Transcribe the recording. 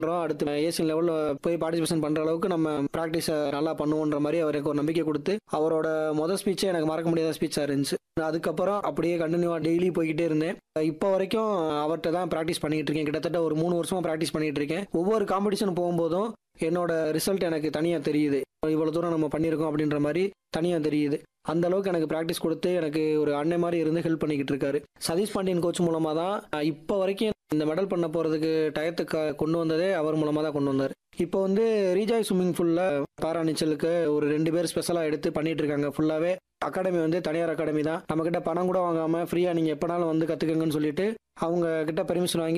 அடுத்து ஏசியன் லெவலில் போய் பார்ட்டிசிபேஷன் பண்ணுற அளவுக்கு நம்ம ப்ராக்டிஸை நல்லா பண்ணுவோன்ற மாதிரி அவருக்கு ஒரு நம்பிக்கை கொடுத்து அவரோட மொதல் ஸ்பீச்சே எனக்கு மறக்க முடியாத ஸ்பீச்சாக இருந்துச்சு அதுக்கப்புறம் அப்படியே கண்டினியூவாக டெய்லி போய்கிட்டே இருந்தேன் இப்போ வரைக்கும் அவர்கிட்ட தான் ப்ராக்டிஸ் பண்ணிட்டு இருக்கேன் கிட்டத்தட்ட ஒரு மூணு வருஷமா ப்ராக்டிஸ் பண்ணிட்டு இருக்கேன் ஒவ்வொரு காம்படிஷன் போகும்போதும் என்னோட ரிசல்ட் எனக்கு தனியாக தெரியுது இவ்வளோ தூரம் நம்ம பண்ணியிருக்கோம் அப்படின்ற மாதிரி தனியாக தெரியுது அந்த அளவுக்கு எனக்கு ப்ராக்டிஸ் கொடுத்து எனக்கு ஒரு அண்ணன் மாதிரி இருந்து ஹெல்ப் பண்ணிக்கிட்டு இருக்காரு சதீஷ் பாண்டியன் கோச் மூலமாக தான் அஹ், இப்போ வரைக்கும் இந்த மெடல் பண்ண போகிறதுக்கு டயத்துக்கு கொண்டு வந்ததே அவர் மூலமாக தான் கொண்டு வந்தார் இப்போ வந்து ரீஜாய் ஸ்விம்மிங் ஃபுல்லில் பாரா நீச்சலுக்கு ஒரு ரெண்டு பேர் ஸ்பெஷலாக எடுத்து பண்ணிட்டு இருக்காங்க ஃபுல்லாகவே அகாடமி வந்து தனியார் அகாடமி தான் நம்ம கிட்ட பணம் கூட வாங்காம ஃப்ரீயாக நீங்கள் எப்போனாலும் வந்து கற்றுக்கங்கன்னு சொல்லிட்டு அவங்க கிட்ட பெர்மிஷன் வாங்கி